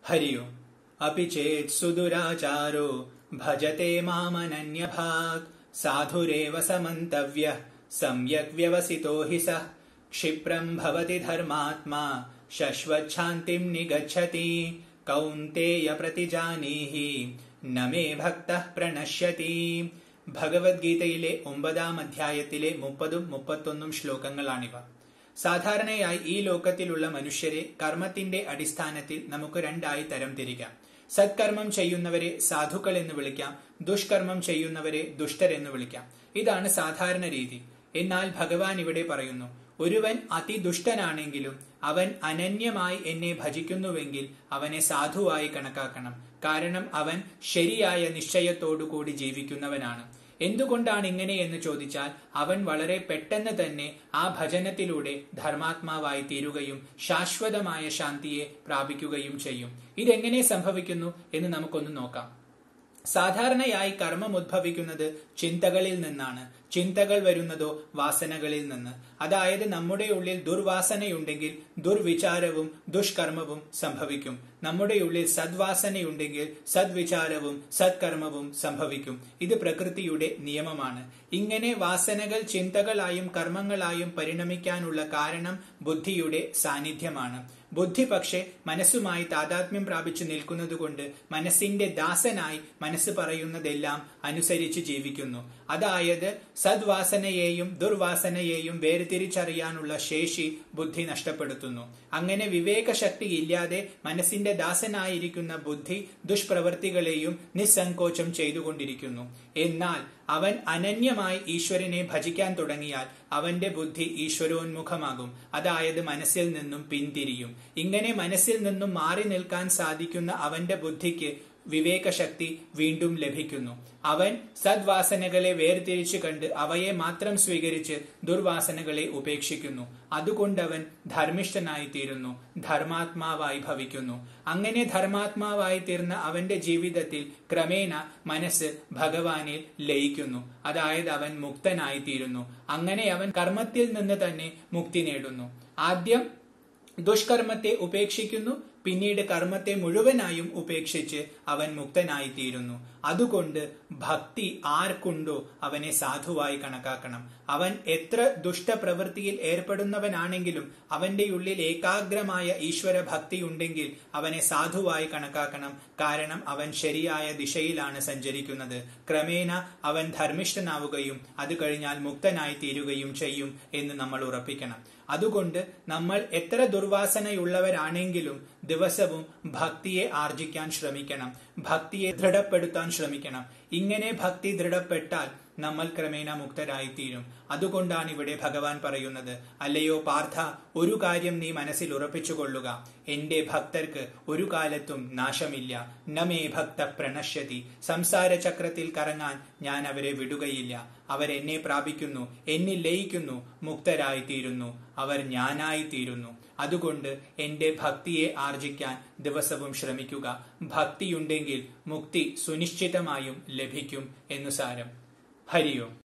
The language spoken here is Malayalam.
हरि ओम् अपि चेत् सुदुराचारो भजते मामनन्यभाक् साधुरेव समन्तव्यः सम्यक् व्यवसितो हि सः क्षिप्रम् भवति धर्मात्मा शश्वच्छान्तिम् निगच्छति कौन्तेय प्रतिजानीहि न मे ഭക്തഃ പ്രണശ്യതി ഭഗവത്ഗീതയിലെ ഒമ്പതാം അധ്യായത്തിലെ മുപ്പതും മുപ്പത്തൊന്നും ശ്ലോകങ്ങളാണിവ സാധാരണയായി ഈ ലോകത്തിലുള്ള മനുഷ്യരെ കർമ്മത്തിന്റെ അടിസ്ഥാനത്തിൽ നമുക്ക് രണ്ടായി തരം തിരിക്കാം സത്കർമ്മം ചെയ്യുന്നവരെ സാധുക്കൾ എന്ന് വിളിക്കാം ദുഷ്കർമ്മം ചെയ്യുന്നവരെ ദുഷ്ടരെന്ന് വിളിക്കാം ഇതാണ് സാധാരണ രീതി എന്നാൽ ഭഗവാൻ ഇവിടെ പറയുന്നു ഒരുവൻ അതിദുഷ്ടനാണെങ്കിലും അവൻ അനന്യമായി എന്നെ ഭജിക്കുന്നുവെങ്കിൽ അവനെ സാധുവായി കണക്കാക്കണം കാരണം അവൻ ശരിയായ നിശ്ചയത്തോടുകൂടി ജീവിക്കുന്നവനാണ് എന്തുകൊണ്ടാണ് ഇങ്ങനെ എന്ന് ചോദിച്ചാൽ അവൻ വളരെ പെട്ടെന്ന് തന്നെ ആ ഭജനത്തിലൂടെ ധർമാത്മാവായി തീരുകയും ശാശ്വതമായ ശാന്തിയെ പ്രാപിക്കുകയും ചെയ്യും ഇതെങ്ങനെ സംഭവിക്കുന്നു എന്ന് നമുക്കൊന്ന് നോക്കാം സാധാരണയായി കർമ്മം ഉദ്ഭവിക്കുന്നത് ചിന്തകളിൽ നിന്നാണ് ചിന്തകൾ വരുന്നതോ വാസനകളിൽ നിന്ന് അതായത് നമ്മുടെ ഉള്ളിൽ ദുർവാസനയുണ്ടെങ്കിൽ ദുർവിചാരവും ദുഷ്കർമ്മവും സംഭവിക്കും നമ്മുടെ ഉള്ളിൽ സദ്വാസനയുണ്ടെങ്കിൽ സദ്വിചാരവും സത്കർമ്മവും സംഭവിക്കും ഇത് പ്രകൃതിയുടെ നിയമമാണ് ഇങ്ങനെ വാസനകൾ ചിന്തകളായും കർമ്മങ്ങളായും പരിണമിക്കാനുള്ള കാരണം ബുദ്ധിയുടെ സാന്നിധ്യമാണ് ബുദ്ധി പക്ഷെ മനസ്സുമായി താതാത്മ്യം പ്രാപിച്ചു നിൽക്കുന്നതുകൊണ്ട് മനസ്സിന്റെ ദാസനായി മനസ്സ് പറയുന്നതെല്ലാം അനുസരിച്ച് ജീവിക്കുന്നു അതായത് സദ്വാസനയെയും ദുർവാസനയെയും വേർതിരിച്ചറിയാനുള്ള ശേഷി ബുദ്ധി നഷ്ടപ്പെടുത്തുന്നു അങ്ങനെ വിവേകശക്തി ഇല്ലാതെ മനസ്സിന്റെ ദാസനായിരിക്കുന്ന ബുദ്ധി ദുഷ്പ്രവൃത്തികളെയും നിസ്സങ്കോചം ചെയ്തുകൊണ്ടിരിക്കുന്നു എന്നാൽ അവൻ അനന്യമായി ഈശ്വരനെ ഭജിക്കാൻ തുടങ്ങിയാൽ അവന്റെ ബുദ്ധി ഈശ്വരോന്മുഖമാകും അതായത് മനസ്സിൽ നിന്നും പിന്തിരിയും ഇങ്ങനെ മനസ്സിൽ നിന്നും മാറി നിൽക്കാൻ സാധിക്കുന്ന അവന്റെ ബുദ്ധിക്ക് വിവേകശക്തി വീണ്ടും ലഭിക്കുന്നു അവൻ സദ്വാസനകളെ വേർതിരിച്ചു കണ്ട് അവയെ മാത്രം സ്വീകരിച്ച് ദുർവാസനകളെ ഉപേക്ഷിക്കുന്നു അതുകൊണ്ടവൻ ധർമ്മിഷ്ഠനായി തീരുന്നു ധർമാത്മാവായി ഭവിക്കുന്നു അങ്ങനെ ധർമാത്മാവായി തീർന്ന അവന്റെ ജീവിതത്തിൽ ക്രമേണ മനസ്സ് ഭഗവാനിൽ ലയിക്കുന്നു അതായത് അവൻ മുക്തനായി തീരുന്നു അങ്ങനെ അവൻ കർമ്മത്തിൽ നിന്ന് തന്നെ മുക്തി നേടുന്നു ആദ്യം ദുഷ്കർമ്മത്തെ ഉപേക്ഷിക്കുന്നു പിന്നീട് കർമ്മത്തെ മുഴുവനായും ഉപേക്ഷിച്ച് അവൻ മുക്തനായി തീരുന്നു അതുകൊണ്ട് ഭക്തി ആർക്കുണ്ടോ അവനെ സാധുവായി കണക്കാക്കണം അവൻ എത്ര ദുഷ്ടപ്രവൃത്തിയിൽ ഏർപ്പെടുന്നവനാണെങ്കിലും അവന്റെ ഉള്ളിൽ ഏകാഗ്രമായ ഈശ്വര ഭക്തി ഉണ്ടെങ്കിൽ അവനെ സാധുവായി കണക്കാക്കണം കാരണം അവൻ ശരിയായ ദിശയിലാണ് സഞ്ചരിക്കുന്നത് ക്രമേണ അവൻ ധർമ്മിഷ്ഠനാവുകയും അത് കഴിഞ്ഞാൽ മുക്തനായി തീരുകയും ചെയ്യും എന്ന് നമ്മൾ ഉറപ്പിക്കണം അതുകൊണ്ട് നമ്മൾ എത്ര ദുർവാസനയുള്ളവരാണെങ്കിലും ദിവസവും ഭക്തിയെ ആർജിക്കാൻ ശ്രമിക്കണം ഭക്തിയെ ദൃഢപ്പെടുത്താൻ ശ്രമിക്കണം ഇങ്ങനെ ഭക്തി ദൃഢപ്പെട്ടാൽ നമ്മൾ ക്രമേണ മുക്തരായി തീരും അതുകൊണ്ടാണ് ഇവിടെ ഭഗവാൻ പറയുന്നത് അല്ലയോ പാർത്ഥ ഒരു കാര്യം നീ മനസ്സിൽ ഉറപ്പിച്ചുകൊള്ളുക എന്റെ ഭക്തർക്ക് ഒരു കാലത്തും നാശമില്ല നമേ ഭക്ത പ്രണശ്യതി സംസാര ചക്രത്തിൽ കറങ്ങാൻ ഞാൻ അവരെ വിടുകയില്ല അവരെന്നെ പ്രാപിക്കുന്നു എന്നിൽ ലയിക്കുന്നു മുക്തരായി തീരുന്നു അവർ ഞാനായി തീരുന്നു അതുകൊണ്ട് എന്റെ ഭക്തിയെ ആർജിക്കാൻ ദിവസവും ശ്രമിക്കുക ഭക്തിയുണ്ടെങ്കിൽ മുക്തി സുനിശ്ചിതമായും ലഭിക്കും എന്നു സാരം ഹരിയോം